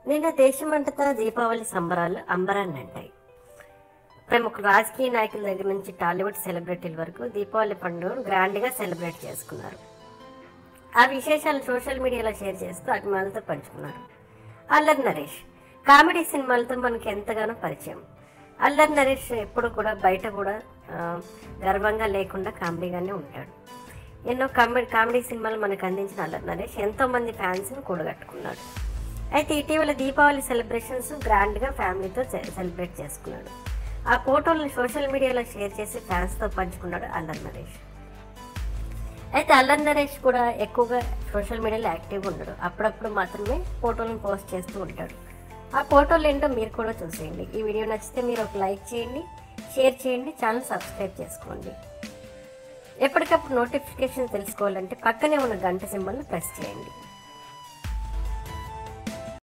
నిన్న దేశమంతటా దీపావళి సంబరాలు అంబరాన్ని అంటాయి ప్రముఖ రాజకీయ నాయకుల దగ్గర నుంచి టాలీవుడ్ సెలబ్రిటీల వరకు దీపావళి పండుగను గ్రాండ్గా సెలబ్రేట్ చేసుకున్నారు ఆ విశేషాలు సోషల్ మీడియాలో షేర్ చేస్తూ అభిమానులతో పంచుకున్నారు అల్లరి నరేష్ కామెడీ సినిమాలతో మనకి ఎంతగానో పరిచయం అల్లరి నరేష్ ఎప్పుడు కూడా బయట కూడా ఆ, గర్వంగా లేకుండా కామెడీగానే ఉంటాడు ఎన్నో కామెడీ కామెడీ సినిమాలు మనకు అందించిన అల్లరి నరేష్ ఎంతో మంది ఫ్యాన్స్ని కూడగట్టుకున్నాడు అయితే ఇటీవల దీపావళి సెలబ్రేషన్స్ గ్రాండ్గా ఫ్యామిలీతో సె- సెలబ్రేట్ చేసుకున్నాడు ఆ ఫోటోలను సోషల్ మీడియాలో షేర్ చేసి ఫ్యాన్స్తో పంచుకున్నాడు అల్లరి నరేష్ అయితే అల్లరి నరేష్ కూడా ఎక్కువగా సోషల్ మీడియాలో యాక్టివ్గా ఉండడు అప్పుడప్పుడు మాత్రమే ఫోటోలను పోస్ట్ చేస్తూ ఉంటాడు ఆ ఫోటోలు ఏంటో మీరు కూడా చూసేయండి ఈ వీడియో నచ్చితే మీరు ఒక లైక్ చేయండి షేర్ చేయండి ఛానల్ సబ్స్క్రైబ్ చేసుకోండి ఎప్పటికప్పుడు నోటిఫికేషన్ తెలుసుకోవాలంటే పక్కనే ఉన్న గంట సింబల్ని ప్రెస్ చేయండి